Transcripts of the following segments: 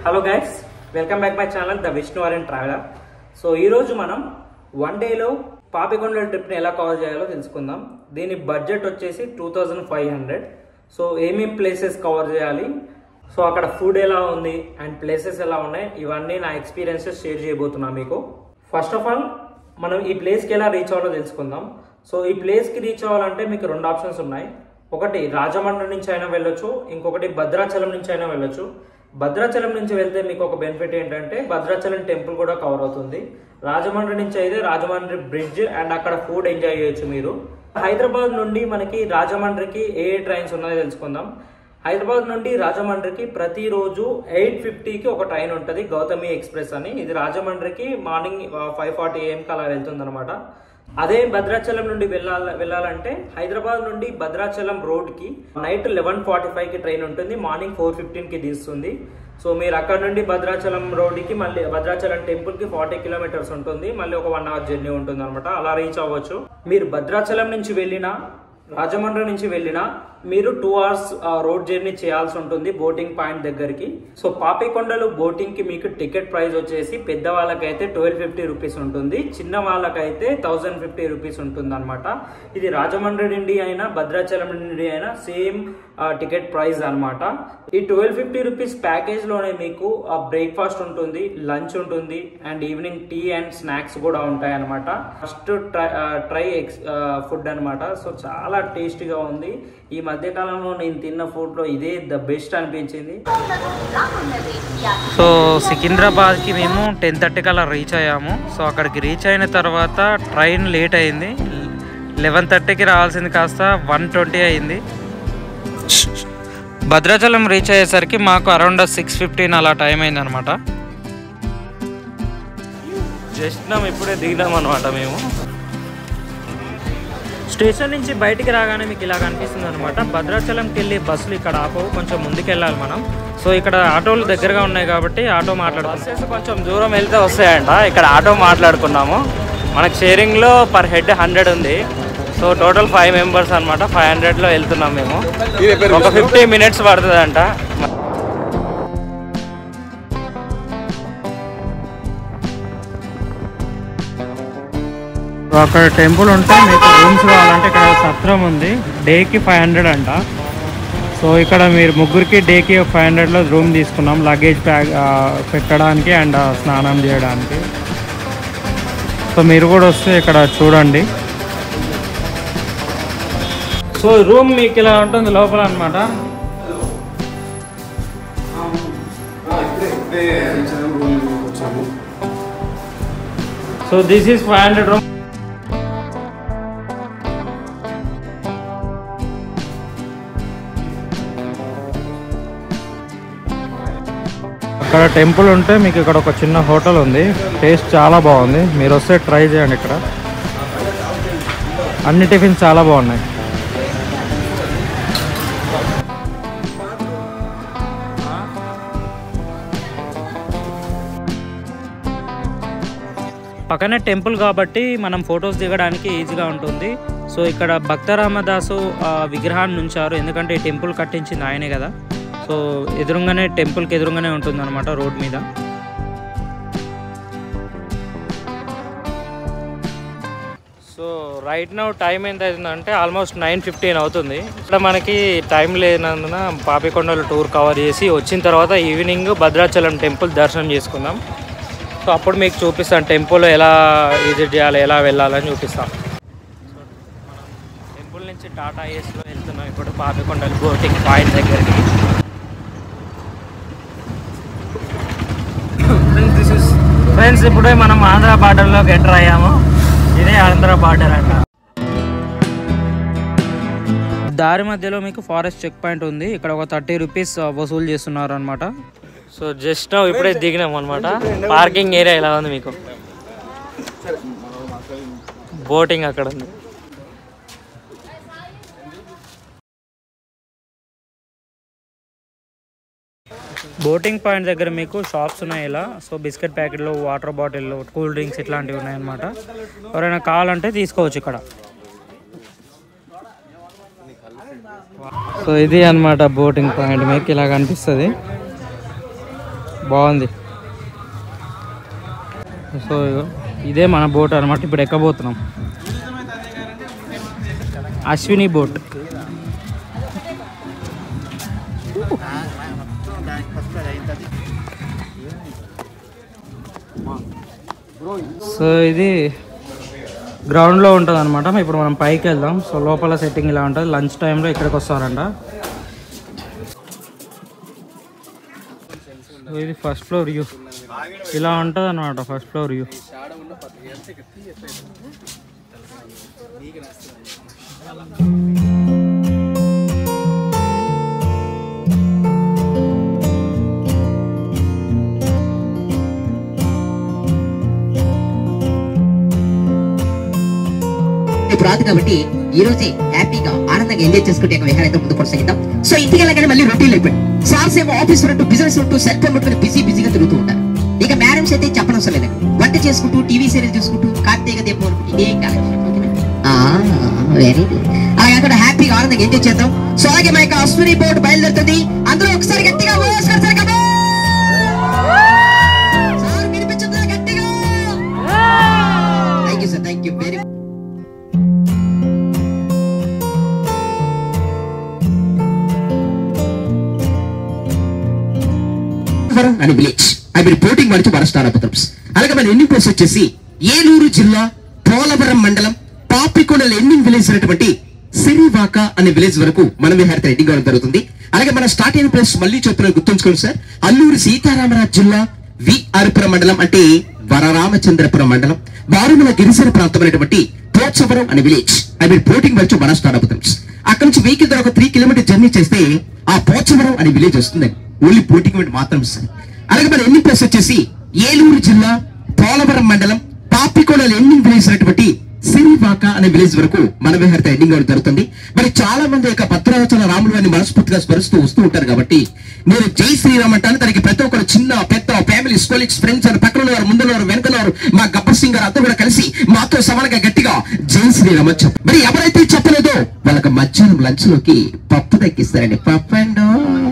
Hello guys welcome back my channel the Vishnu and traveller so ఈరోజు మనం one డేలో పాపికొండ ట్రిప్ని ఎలా కవర్ చేయాలో తెలుసుకుందాం దీని బడ్జెట్ వచ్చేసి two thousand five hundred so ఏమేమి ప్లేసెస్ కవర్ చేయాలి సో అక్కడ ఫుడ్ ఎలా ఉంది అండ్ ప్లేసెస్ ఎలా ఉన్నాయి ఇవన్నీ నా ఎక్స్పీరియన్సెస్ షేర్ చేయబోతున్నాను మీకు ఫస్ట్ ఆఫ్ ఆల్ మనం ఈ ప్లేస్కి ఎలా రీచ్ అవ్వాలో తెలుసుకుందాం సో ఈ ప్లేస్కి రీచ్ అవ్వాలంటే మీకు రెండు ఆప్షన్స్ ఉన్నాయి ఒకటి రాజమండ్రి నుంచి అయినా వెళ్ళొచ్చు ఇంకొకటి భద్రాచలం నుంచి అయినా వెళ్ళొచ్చు భద్రాచలం నుంచి వెళ్తే మీకు ఒక బెనిఫిట్ ఏంటంటే భద్రాచలం టెంపుల్ కూడా కవర్ అవుతుంది రాజమండ్రి నుంచి అయితే రాజమండ్రి బ్రిడ్జ్ అండ్ అక్కడ ఫుడ్ ఎంజాయ్ చేయొచ్చు మీరు హైదరాబాద్ నుండి మనకి రాజమండ్రికి ఏ ఏ ట్రైన్స్ ఉన్నాయో తెలుసుకుందాం హైదరాబాద్ నుండి రాజమండ్రికి ప్రతిరోజు ఎయిట్ ఫిఫ్టీకి ఒక ట్రైన్ ఉంటుంది గౌతమి ఎక్స్ప్రెస్ అని ఇది రాజమండ్రికి మార్నింగ్ ఫైవ్ ఫార్టీ ఏఎంకి అలా వెళ్తుంది అనమాట అదే భద్రాచలం నుండి వెళ్ళాల వెళ్ళాలంటే హైదరాబాద్ నుండి భద్రాచలం రోడ్కి నైట్ లెవెన్ ఫార్టీ ఫైవ్కి ట్రైన్ ఉంటుంది మార్నింగ్ ఫోర్ ఫిఫ్టీన్కి తీస్తుంది సో మీరు అక్కడ నుండి భద్రాచలం రోడ్కి మళ్ళీ భద్రాచలం టెంపుల్కి ఫార్టీ కిలోమీటర్స్ ఉంటుంది మళ్ళీ ఒక వన్ అవర్ జర్నీ ఉంటుంది అనమాట అలా రీచ్ అవ్వచ్చు మీరు భద్రాచలం నుంచి వెళ్ళినా రాజమండ్రి నుంచి వెళ్ళినా మీరు టూ అవర్స్ రోడ్ జర్నీ చేయాల్సి ఉంటుంది బోటింగ్ పాయింట్ దగ్గరికి సో పాపికొండలు బోటింగ్ కి మీకు టికెట్ ప్రైస్ వచ్చేసి పెద్ద వాళ్ళకైతే ట్వెల్వ్ ఫిఫ్టీ రూపీస్ ఉంటుంది చిన్న వాళ్ళకైతే థౌజండ్ ఫిఫ్టీ రూపీస్ ఉంటుంది అనమాట ఇది రాజమండ్రి నుండి అయినా భద్రాచలం నుండి అయినా సేమ్ టికెట్ ప్రైస్ అన్నమాట ఈ ట్వెల్వ్ ఫిఫ్టీ రూపీస్ ప్యాకేజ్ లోనే మీకు బ్రేక్ఫాస్ట్ ఉంటుంది లంచ్ ఉంటుంది and evening tea and snacks కూడా ఉంటాయి అనమాట ఫస్ట్ ట్రై ట్రై ఎక్స్ ఫుడ్ అనమాట సో చాలా టేస్టీగా ఉంది ఈ మధ్య కాలంలో నేను తిన్న ఫుడ్ లో ఇదే ద బెస్ట్ అనిపించింది సో సికింద్రాబాద్కి మేము టెన్ థర్టీకి అలా రీచ్ అయ్యాము సో అక్కడికి రీచ్ అయిన తర్వాత ట్రైన్ లేట్ అయింది లెవెన్ థర్టీకి రావాల్సింది కాస్త వన్ ట్వంటీ అయింది భద్రాచలం రీచ్ అయ్యేసరికి మాకు అరౌండ్ సిక్స్ ఫిఫ్టీన్ అలా టైం అయింది అనమాట జస్ట్ నాం ఇప్పుడే దిగినాం అనమాట మేము స్టేషన్ నుంచి బయటికి రాగానే మీకు ఇలా కనిపిస్తుంది అనమాట భద్రాచలంకి వెళ్ళి బస్సులు ఇక్కడ ఆపవు కొంచెం ముందుకు వెళ్ళాలి మనం సో ఇక్కడ ఆటోలు దగ్గరగా ఉన్నాయి కాబట్టి ఆటో మాట్లాడు బస్సెస్ కొంచెం దూరం వెళ్తే వస్తాయంట ఇక్కడ ఆటో మాట్లాడుకున్నాము మనకు షేరింగ్లో పర్ హెడ్ హండ్రెడ్ ఉంది సో టోటల్ ఫైవ్ మెంబర్స్ అనమాట ఫైవ్ హండ్రెడ్లో వెళ్తున్నాం మేము ఒక ఫిఫ్టీ మినిట్స్ పడుతుందంట అక్కడ టెంపుల్ ఉంటే మీకు రూమ్స్ కావాలంటే ఇక్కడ సత్రం ఉంది డేకి ఫైవ్ హండ్రెడ్ అంట సో ఇక్కడ మీరు ముగ్గురికి డేకి ఫైవ్ హండ్రెడ్లో రూమ్ తీసుకున్నాం లగేజ్ ప్యాక్ పెట్టడానికి అండ్ స్నానం చేయడానికి సో మీరు కూడా వస్తే ఇక్కడ చూడండి సో రూమ్ మీకు ఇలా ఉంటుంది లోపల అనమాట so this is five hundred room అక్కడ టెంపుల్ ఉంటే మీకు ఇక్కడ ఒక చిన్న హోటల్ ఉంది టేస్ట్ చాలా బాగుంది మీరు వస్తే ట్రై చేయండి ఇక్కడ అన్ని టిఫిన్స్ చాలా బాగున్నాయి పక్కనే టెంపుల్ కాబట్టి మనం ఫొటోస్ దిగడానికి ఈజీగా ఉంటుంది సో ఇక్కడ భక్తరామదాసు ఆ, విగ్రహాన్ని ఉంచారు ఎందుకంటే ఈ టెంపుల్ కట్టించింది ఆయనే కదా సో ఎదురుగానే టెంపుల్కి ఎదురుగానే ఉంటుంది అనమాట రోడ్ మీద సో రైట్ నౌ టైం ఎంత అవుతుందంటే ఆల్మోస్ట్ నైన్ ఫిఫ్టీన్ అవుతుంది ఇక్కడ మనకి టైం లేనందున పాపికొండలు టూర్ కవర్ చేసి వచ్చిన తర్వాత ఈవినింగ్ భద్రాచలం టెంపుల్ దర్శనం చేసుకుందాం సో అప్పుడు మీకు చూపిస్తాను టెంపుల్ ఎలా విజిట్ చేయాలి ఎలా వెళ్ళాలని చూపిస్తాం టెంపుల్ నుంచి టాటా ఏస్లో వెళ్తున్నాం ఇప్పుడు పాపికొండలు బోటింగ్ పాయింట్ దగ్గరికి ఫ్రెండ్స్ ఇప్పుడే మనం ఆంధ్ర బార్డర్లోకి ఎంటర్ అయ్యాము ఇదే ఆంధ్ర బార్డర్ అంట దారి మధ్యలో మీకు ఫారెస్ట్ చెక్ పాయింట్ ఉంది ఇక్కడ ఒక థర్టీ రూపీస్ వసూలు చేస్తున్నారు అనమాట సో జస్ట్ ఇప్పుడే దిగినాం అనమాట పార్కింగ్ ఏరియా ఎలా ఉంది మీకు బోటింగ్ అక్కడ ఉంది బోటింగ్ పాయింట్ దగ్గర మీకు షాప్స్ ఉన్నాయి ఇలా సో బిస్కెట్ ప్యాకెట్లు వాటర్ బాటిల్ కూల్ డ్రింక్స్ ఇట్లాంటివి ఉన్నాయన్నమాట ఎవరైనా కావాలంటే తీసుకోవచ్చు ఇక్కడ సో ఇది అన్నమాట బోటింగ్ పాయింట్ మీకు ఇలా కనిపిస్తుంది బాగుంది సో ఇగో ఇదే మన బోట్ అనమాట ఇప్పుడు ఎక్కబోతున్నాం అశ్విని బోట్ సో ఇది గ్రౌండ్లో ఉంటుంది అనమాట ఇప్పుడు మనం పైకి వెళ్దాం సో లోపల సెట్టింగ్ ఇలా ఉంటుంది లంచ్ టైంలో ఇక్కడికి వస్తారంట సో ఇది ఫస్ట్ ఫ్లోర్ వ్యూ ఇలా ఉంటుంది అనమాట ఫస్ట్ ఫ్లోర్ వ్యూ ఇప్పుడు రాదు కాబట్టి ఈ రోజే హ్యాపీగా ఆనందంగా ఎంజాయ్ చేసుకుంటే ఒక విహారైతే ముందు కొనసాగిద్దాం సో ఇంటికి వెళ్ళగానే మళ్ళీ రొటీన్ అయిపోయి సార్స్ ఏమో ఆఫీస్ ఉంటూ బిజినెస్ ఉంటూ సెల్ ఫోన్ పట్టుకుని బిజీ బిజీగా తిరుగుతూ ఉంటారు ఇక మేడమ్స్ అయితే చెప్పనవసరం లేదు వంట చేసుకుంటూ టీవీ సీరియల్ చూసుకుంటూ కార్తీక దీపం అనుకుంటూ ఇదే కాలం వెరీ గుడ్ అలా కాకుండా హ్యాపీగా ఆనందంగా ఎంజాయ్ చేద్దాం సో అలాగే మా యొక్క అశ్విని బోర్డు బయలుదేరుతుంది అందరూ ఒకసారి గట్టిగా ఓ ఒకసారి సరే కదా సార్ వినిపించుతుందా గట్టిగా thank you sir thank you very వరం అని విలేజ్ ఐ రిపోర్టింగ్ మనకి వర స్టార్ అబౌట్స్ అలాగే మన ఎన్ని ప్లేస్ వచ్చేసి ఏలూరు జిల్లా పోలవరం మండలం పాపికొండల ఎండింగ్ విలేజ్ అయినటువంటి సిరివాక అనే విలేజ్ వరకు మనం విహారత ఎండింగ్ అవడం జరుగుతుంది అలాగే మన స్టార్ట్ అయిన ప్లేస్ మళ్ళీ చెప్తున్నాను గుర్తుంచుకోండి సార్ అల్లూరు సీతారామరాజు జిల్లా వి అరుపురం మండలం అంటే వరరామచంద్రపురం మండలం వారుమల గిరిజన ప్రాంతం అనేటువంటి పోచవరం అనే విలేజ్ ఐ మీన్ పోటింగ్ వచ్చి మన స్టార్ట్ అవుతాం అక్కడ నుంచి వెహికల్ ద్వారా ఒక త్రీ కిలోమీటర్ జర్నీ చేస్తే ఆ పోచవరం అనే విలేజ్ వస్తుంది ఓన్లీ పోటింగ్ మీద మాత్రం సార్ అలాగే మన ఎన్ని ప్లేస్ వచ్చేసి ఏలూరు జిల్లా పోలవరం మండలం పాపికొండల ఎండింగ్ విలేజ్ అయినటువంటి సిరివాక అనే విలేజ్ వరకు మన విహారత ఎండింగ్ అవడం జరుగుతుంది మరి చాలా మంది యొక్క భద్రావచన రాములు అని మనస్ఫూర్తిగా స్మరిస్తూ వస్తూ ఉంటారు కాబట్టి నేను జై శ్రీరామ్ అంటాను దానికి ప్రతి ఒక్కరు చిన్న పెద్ద ఫ్యామిలీ స్కోలిక్స్ ఫ్రెండ్స్ అని పక్కన ఉన్నవారు ముందున్నవారు వెనకనవారు మా గబ్బర్ సింగ్ గారు అంతా కూడా కలిసి మాతో సమానంగా గట్టిగా జై శ్రీరామ్ అని చెప్పు మరి ఎవరైతే చెప్పలేదో వాళ్ళకి మధ్యాహ్నం లంచ్ లోకి పప్పు తగ్గిస్తారండి పప్పు అండో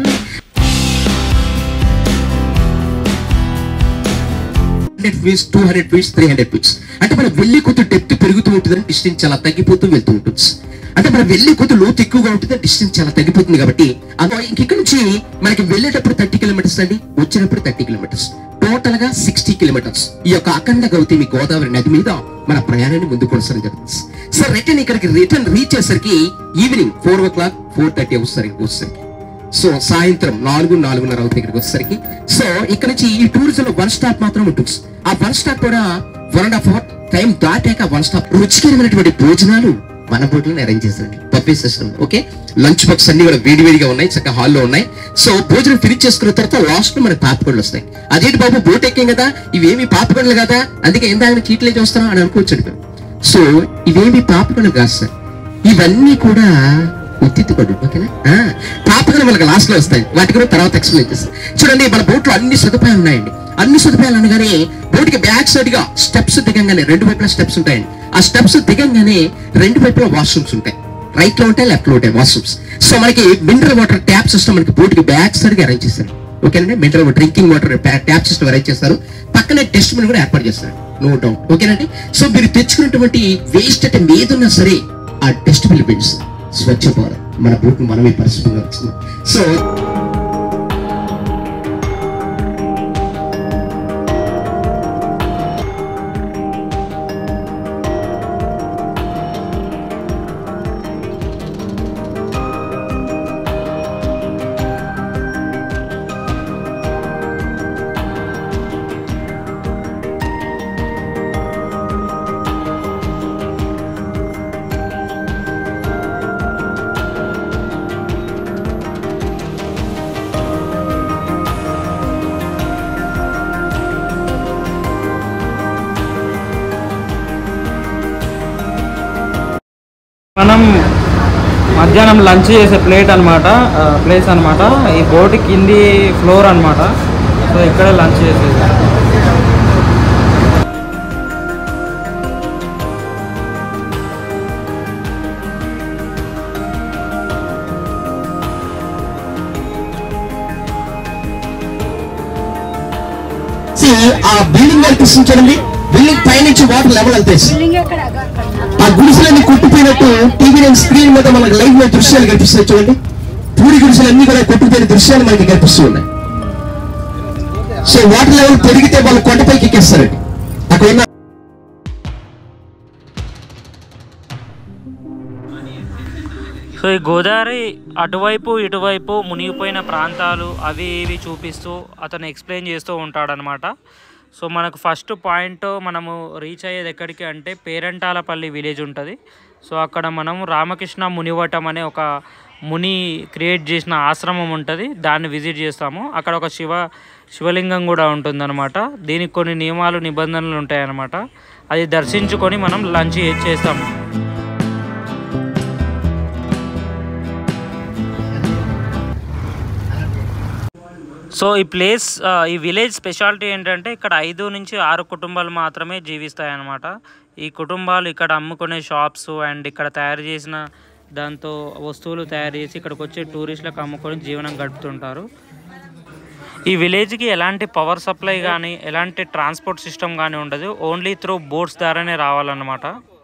hundred feets two hundred feets three hundred feets అంటే మనం వెళ్ళే కొద్ది డెప్త్ పెరుగుతూ ఉంటుందని డిస్టెన్స్ చాలా తగ్గిపోతూ వెళ్తూ ఉంటుంది అంటే మనం వెళ్ళే కొద్ది లోతు ఎక్కువగా ఉంటుంది డిస్టెన్స్ చాలా తగ్గిపోతుంది కాబట్టి అందులో ఇంక నుంచి మనకి వెళ్ళేటప్పుడు థర్టీ కిలోమీటర్స్ అండి వచ్చినప్పుడు థర్టీ కిలోమీటర్స్ టోటల్ గా సిక్స్టీ కిలోమీటర్స్ ఈ యొక్క అఖండ గౌతమి గోదావరి నది మీద మన ప్రయాణాన్ని ముందు కొనసాగడం జరుగుతుంది సార్ రిటర్న్ ఇక్కడికి రిటర్న్ రీచ్ అయ్యేసరికి evening four o'clock four thirty అవుతుంది వచ్చేసరికి సో సాయంత్రం నాలుగు నాలుగున్నర అవుతుంది ఇక్కడికి వచ్చేసరికి సో ఇక్కడ నుంచి ఈ టూరిజం లో వన్ స్టాప్ మాత్రం ఉంటుంది ఆ వన్ స్టాప్ కూడా one and half hour time దాటాక వన్ స్టాప్ రుచికరమైనటువంటి భోజనాలు మన బోట్లో అరేంజ్ చేస్తారండి buffet system okay lunch box అన్ని కూడా వేడి వేడిగా ఉన్నాయి చక్కగా హాల్లో ఉన్నాయి సో భోజనం ఫినిష్ చేసుకున్న తర్వాత లాస్ట్ లో మనకి పాపకొండలు వస్తాయి అదేంటి బాబు బోట్ ఎక్కాం కదా ఇవేమి పాపకొండలు కదా అందుకే ఎంత కీట్లే చూస్తాం అని అనుకోవచ్చు సో ఇవేమి పాపకొండలు కాదు సార్ ఇవన్నీ కూడా ఉత్తిత్తుకోండి ఓకేనా ఆ, పాపకలు మనకు లాస్ట్ లో వస్తాయి వాటి కూడా తర్వాత ఎక్స్ప్లెయిన్ చేస్తాం చూడండి మన బోట్ లో అన్ని సదుపాయాలు ఉన్నాయండి అన్ని సదుపాయాలు అనగానే బోట్ కి బ్యాక్ సైడ్ గా స్టెప్స్ దిగంగానే రెండు వైపులా స్టెప్స్ ఉంటాయండి ఆ స్టెప్స్ దిగంగానే రెండు వైపులా వాష్రూమ్స్ ఉంటాయి రైట్ లో ఉంటాయి లెఫ్ట్ లో ఉంటాయి వాష్రూమ్స్ సో మనకి మినరల్ వాటర్ ట్యాప్ సిస్టమ్ మనకి బోట్ కి బ్యాక్ సైడ్ గా అరేంజ్ చేస్తారు ఓకేనండి mineral water drinking water tap system arrange చేస్తారు పక్కనే టెస్ట్ బిన్ కూడా ఏర్పాటు చేస్తారు నో డౌట్ ఓకేనండి సో మీరు తెచ్చుకున్నటువంటి వేస్ట్ అంటే ఏదున్నా సరే ఆ డస్ట్ బిల్ బిన్స్ స్వచ్ఛ భారత్ మన బూట్ మనమే పరిశుభ్రంగా వచ్చింది సో మనం మధ్యాహ్నం లంచ్ చేసే ప్లేట్ అనమాట ప్లేస్ అన్నమాట ఈ బోట్ కింది ఫ్లోర్ అన్నమాట సో ఇక్కడ లంచ్ చేసేది మనకి ఆ బిల్డింగ్ కనిపిస్తుంది చూడండి బిల్డింగ్ పైనుంచి వాటర్ లెవెల్ వెళ్తాయి ఆ గుడిసెలన్నీ కొట్టుపోయినట్టు టీవీ నైన్ స్క్రీన్ మీద మనకి లైవ్ లో దృశ్యాలు కనిపిస్తాయి చూడండి పూడి గుడిసెలన్నీ కూడా కొట్టుపోయిన దృశ్యాలు మనకి కనిపిస్తూ ఉన్నాయి సో వాటర్ లెవెల్ పెరిగితే వాళ్ళు కొండపైకి ఎక్కేస్తారండి అక్కడ ఉన్న సో ఈ గోదావరి అటువైపు ఇటువైపు మునిగిపోయిన ప్రాంతాలు అవి ఇవి చూపిస్తూ అతను ఎక్స్ప్లెయిన్ చేస్తూ ఉంటాడనమాట సో మనకు ఫస్ట్ పాయింట్ మనము రీచ్ అయ్యేది ఎక్కడికి అంటే పేరంటాలపల్లి విలేజ్ ఉంటుంది సో అక్కడ మనం రామకృష్ణ మునివటం అనే ఒక ముని క్రియేట్ చేసిన ఆశ్రమం ఉంటుంది దాన్ని విజిట్ చేస్తాము అక్కడ ఒక శివ శివలింగం కూడా ఉంటుందన్నమాట దీనికి కొన్ని నియమాలు నిబంధనలు ఉంటాయన్నమాట అది దర్శించుకొని మనం లంచ్ చేస్తాము సో ఈ ప్లేస్ ఆ, ఈ విలేజ్ స్పెషాలిటీ ఏంటంటే ఇక్కడ ఐదు నుంచి ఆరు కుటుంబాలు మాత్రమే జీవిస్తాయి అన్నమాట ఈ కుటుంబాలు ఇక్కడ అమ్ముకునే షాప్స్ అండ్ ఇక్కడ తయారు చేసిన దాంతో వస్తువులు తయారు చేసి ఇక్కడికి వచ్చే టూరిస్టులకు అమ్ముకొని జీవనం గడుపుతుంటారు ఈ విలేజ్కి ఎలాంటి పవర్ సప్లై కానీ ఎలాంటి ట్రాన్స్పోర్ట్ సిస్టమ్ కానీ ఉండదు ఓన్లీ త్రూ బోట్స్ ద్వారానే రావాలన్నమాట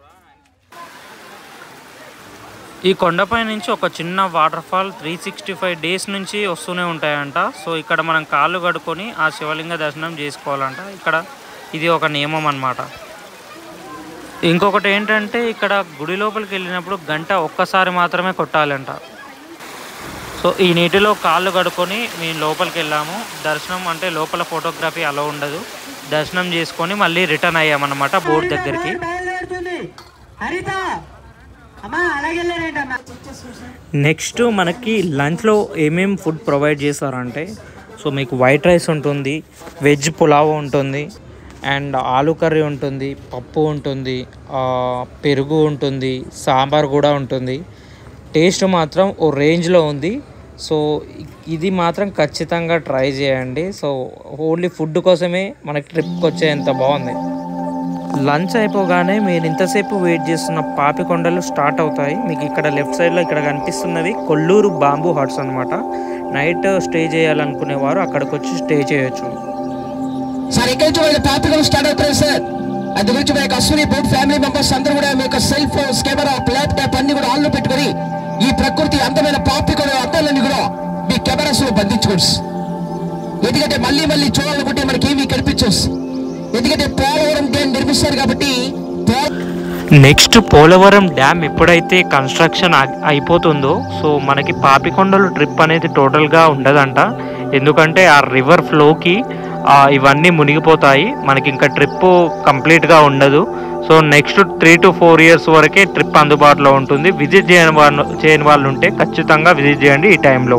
ఈ కొండపై నుంచి ఒక చిన్న waterfall three sixty five days నుంచి వస్తూనే ఉంటాయంట సో ఇక్కడ మనం కాళ్ళు కడుక్కొని ఆ శివలింగ దర్శనం చేసుకోవాలంట ఇక్కడ ఇది ఒక నియమం అన్నమాట ఇంకొకటి ఏంటంటే ఇక్కడ గుడి లోపలికి వెళ్ళినప్పుడు గంట ఒక్కసారి మాత్రమే కొట్టాలంట సో ఈ నీటిలో కాళ్ళు కడుక్కొని మేము లోపలికి వెళ్ళాము దర్శనం అంటే లోపల ఫోటోగ్రఫీ అలా ఉండదు దర్శనం చేసుకొని మళ్ళీ రిటర్న్ అయ్యామన్నమాట బోర్డు దగ్గరికి బయలుదేరుతుంది హరిత అమ్మా అలాగెళ్ళారేంటమ్మా నెక్స్ట్ మనకి లంచ్లో ఏమేం ఫుడ్ ప్రొవైడ్ చేస్తారంటే సో మీకు వైట్ రైస్ ఉంటుంది వెజ్ పులావ్ ఉంటుంది అండ్ ఆలు కర్రీ ఉంటుంది పప్పు ఉంటుంది ఆ, పెరుగు ఉంటుంది సాంబార్ కూడా ఉంటుంది టేస్ట్ మాత్రం ఓ రేంజ్లో ఉంది సో ఇది మాత్రం ఖచ్చితంగా ట్రై చేయండి సో ఓన్లీ ఫుడ్ కోసమే మనకి ట్రిప్కి వచ్చేంత బాగుంది లంచ్ అయిపోగానే మీరు ఇంతసేపు వెయిట్ చేస్తున్న పాపికొండలు స్టార్ట్ అవుతాయి మీకు ఇక్కడ లెఫ్ట్ సైడ్లో ఇక్కడ కనిపిస్తున్నవి కొల్లూరు బాంబూ హట్స్ అనమాట నైట్ స్టే చేయాలనుకునే వారు అక్కడికి వచ్చి స్టే చేయొచ్చు సార్ ఎక్కడి నుంచి వాళ్ళ టాపిక్ స్టార్ట్ అవుతారు సార్ అందు గురించి మా యొక్క అశ్విని బోట్ ఫ్యామిలీ మెంబర్స్ అందరూ కూడా మీ యొక్క సెల్ ఫోన్స్ కెమెరా ల్యాప్టాప్ అన్ని కూడా ఆన్లో పెట్టుకొని ఈ ప్రకృతి అందమైన పాపికలు అందాలన్నీ కూడా మీ కెమెరాస్ లో బంధించుకోండి సార్. ఎందుకంటే మళ్ళీ మళ్ళీ చూడాలనుకుంటే మనకి ఏమీ కనిపించవు సార్. ఎందుకంటే పోలవరం డ్యామ్ నిర్మిస్తారు కాబట్టి పో- నెక్స్ట్ పోలవరం డ్యామ్ ఎప్పుడైతే కన్స్ట్రక్షన్ అ- అయిపోతుందో సో మనకి పాపికొండలు ట్రిప్ అనేది టోటల్గా ఉండదంట ఎందుకంటే ఆ రివర్ ఫ్లోకి ఇవన్నీ మునిగిపోతాయి మనకి ఇంకా ట్రిప్ కంప్లీట్గా ఉండదు so next three to four years వరకే ట్రిప్ అందుబాటులో ఉంటుంది విజిట్ చేయని వాళ్ళు చేయని వాళ్ళు ఉంటే ఖచ్చితంగా విజిట్ చేయండి ఈ టైంలో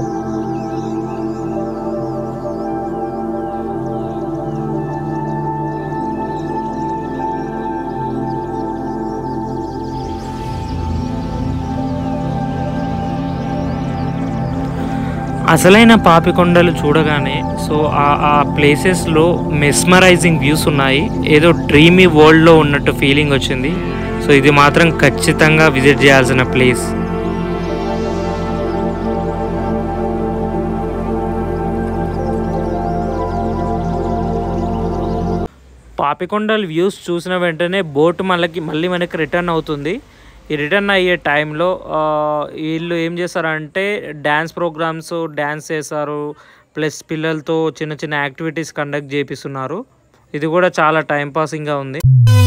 అసలైన పాపికొండలు చూడగానే సో ఆ ఆ ప్లేసెస్లో మెస్మరైజింగ్ వ్యూస్ ఉన్నాయి ఏదో డ్రీమీ వరల్డ్లో ఉన్నట్టు ఫీలింగ్ వచ్చింది సో ఇది మాత్రం ఖచ్చితంగా విజిట్ చేయాల్సిన ప్లేస్ పాపికొండల వ్యూస్ చూసిన వెంటనే బోట్ మళ్ళీ మళ్ళీ మనకి రిటర్న్ అవుతుంది ఈ రిటర్న్ అయ్యే టైంలో ఆ, వీళ్ళు ఏం చేస్తారంటే డ్యాన్స్ ప్రోగ్రామ్స్ డ్యాన్స్ చేస్తారు ప్లస్ పిల్లలతో చిన్న చిన్న యాక్టివిటీస్ కండక్ట్ చేపిస్తున్నారు ఇది కూడా చాలా టైం పాసింగ్గా ఉంది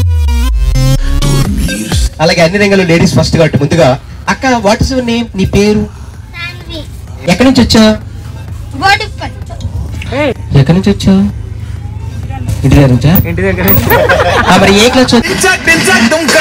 అలాగే అన్ని రంగాల్లో లేడీస్ ఫస్ట్ కాబట్టి ముందుగా అక్క వాట్ ఇస్ యువర్ నేమ్ నీ పేరు సాన్వి ఎక్కడి నుంచి వచ్చా బోడుప్పల్ ఎక్కడి నుంచి వచ్చా ఇంటి దగ్గర నుంచా ఇంటి దగ్గర ఆ, మరి ఏ క్లాస్ చదువు-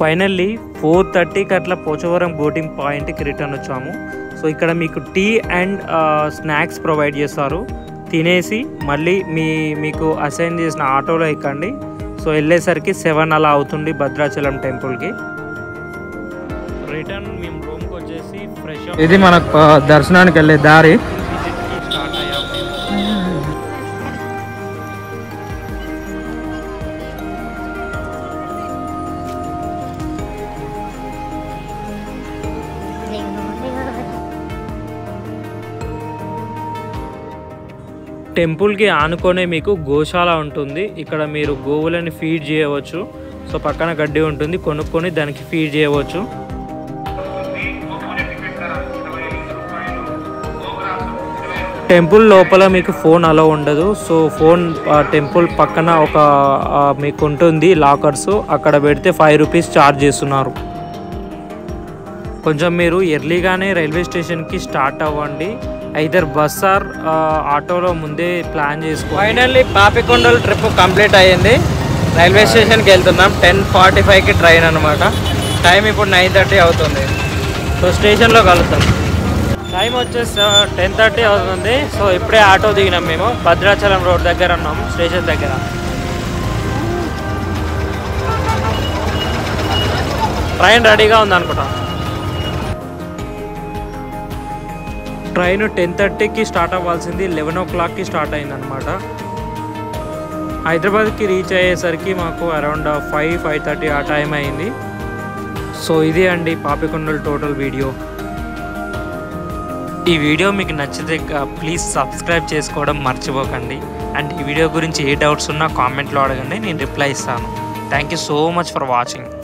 ఫైనల్లీ ఫోర్ థర్టీకి అట్లా పోచవరం బోటింగ్ పాయింట్కి రిటర్న్ వచ్చాము సో ఇక్కడ మీకు టీ అండ్ స్నాక్స్ ప్రొవైడ్ చేస్తారు తినేసి మళ్ళీ మీ మీకు అసైన్ చేసిన ఆటోలో ఎక్కండి సో వెళ్ళేసరికి సెవెన్ అలా అవుతుంది భద్రాచలం టెంపుల్కి రిటర్న్ మేము రూమ్కి వచ్చేసి ఫ్రెష్ ఇది మనకు దర్శనానికి వెళ్ళే దారి స్టార్ట్ అయ్యాము టెంపుల్కి ఆనుకొనే మీకు గోశాల ఉంటుంది ఇక్కడ మీరు గోవులని ఫీడ్ చేయవచ్చు సో పక్కన గడ్డి ఉంటుంది కొనుక్కొని దానికి ఫీడ్ చేయవచ్చు టెంపుల్ లోపల మీకు ఫోన్ అలో ఉండదు సో ఫోన్ ఆ, టెంపుల్ పక్కన ఒక ఆ, మీకు ఉంటుంది లాకర్స్ అక్కడ పెడితే ఫైవ్ రూపీస్ ఛార్జ్ చేస్తున్నారు కొంచెం మీరు ఎర్లీగానే రైల్వే స్టేషన్కి స్టార్ట్ అవ్వండి ఐదర్ బస్ ఆర్ ఆటోలో ముందే ప్లాన్ చేసుకో ఫైనల్లీ పాపికొండల ట్రిప్ కంప్లీట్ అయ్యింది రైల్వే స్టేషన్కి వెళ్తున్నాం టెన్ ఫార్టీ ఫైవ్కి ట్రైన్ అనమాట టైం ఇప్పుడు నైన్ థర్టీ అవుతుంది సో స్టేషన్లో కలుద్దాం టైం వచ్చేసి టెన్ థర్టీ అవుతుంది సో ఇప్పుడే ఆటో దిగినాం మేము భద్రాచలం రోడ్ దగ్గర ఉన్నాం స్టేషన్ దగ్గర ట్రైన్ రెడీగా ఉంది అనుకుంటా ట్రైన్ టెన్ థర్టీకి స్టార్ట్ అవ్వాల్సింది లెవెన్ ఓ క్లాక్కి స్టార్ట్ అయిందనమాట హైదరాబాద్కి రీచ్ అయ్యేసరికి మాకు అరౌండ్ ఫైవ్ ఫైవ్ థర్టీ ఆ టైం అయింది సో ఇదే అండి పాపికొండల టోటల్ వీడియో ఈ వీడియో మీకు నచ్చితే ప్లీజ్ సబ్స్క్రైబ్ చేసుకోవడం మర్చిపోకండి అండ్ ఈ వీడియో గురించి ఏ డౌట్స్ ఉన్నా కామెంట్లో అడగండి నేను రిప్లై ఇస్తాను thank you so much for watching